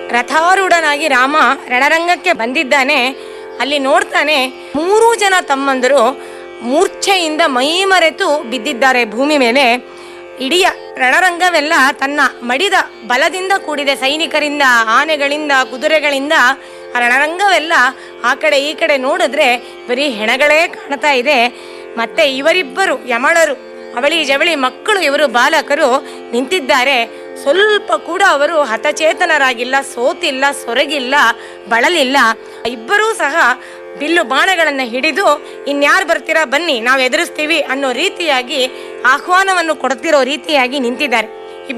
ರಥಾರೂಢನಾಗಿ ರಾಮ ರಣರಂಗಕ್ಕೆ ಬಂದಿದ್ದಾನೆ ಅಲ್ಲಿ ನೋಡ್ತಾನೆ ಮೂರೂ ಜನ ತಮ್ಮಂದರು ಮೂರ್ಛೆಯಿಂದ ಮೈಮರೆತು ಬಿದ್ದಿದ್ದಾರೆ ಭೂಮಿ ಮೇಲೆ ಇಡೀ ರಣರಂಗವೆಲ್ಲ ತನ್ನ ಮಡಿದ ಬಲದಿಂದ ಕೂಡಿದೆ ಸೈನಿಕರಿಂದ ಆನೆಗಳಿಂದ ಕುದುರೆಗಳಿಂದ ಆ ರಣರಂಗವೆಲ್ಲ ಆ ಕಡೆ ಈ ಕಡೆ ನೋಡಿದ್ರೆ ಬರೀ ಹೆಣಗಳೇ ಕಾಣ್ತಾ ಇದೆ ಮತ್ತೆ ಇವರಿಬ್ಬರು ಯಮಳರು ಅವಳಿ ಜವಳಿ ಮಕ್ಕಳು ಇವರು ಬಾಲಕರು ನಿಂತಿದ್ದಾರೆ ಸ್ವಲ್ಪ ಕೂಡ ಅವರು ಹತಚೇತನರಾಗಿಲ್ಲ ಸೋತಿಲ್ಲ ಸೊರಗಿಲ್ಲ ಬಳಲಿಲ್ಲ ಇಬ್ಬರೂ ಸಹ ಬಿಲ್ಲು ಬಾಣಗಳನ್ನು ಹಿಡಿದು ಇನ್ಯಾರು ಬರ್ತೀರಾ ಬನ್ನಿ ನಾವು ಎದುರಿಸ್ತೀವಿ ಅನ್ನೋ ರೀತಿಯಾಗಿ ಆಹ್ವಾನವನ್ನು ಕೊಡ್ತಿರೋ ರೀತಿಯಾಗಿ ನಿಂತಿದ್ದಾರೆ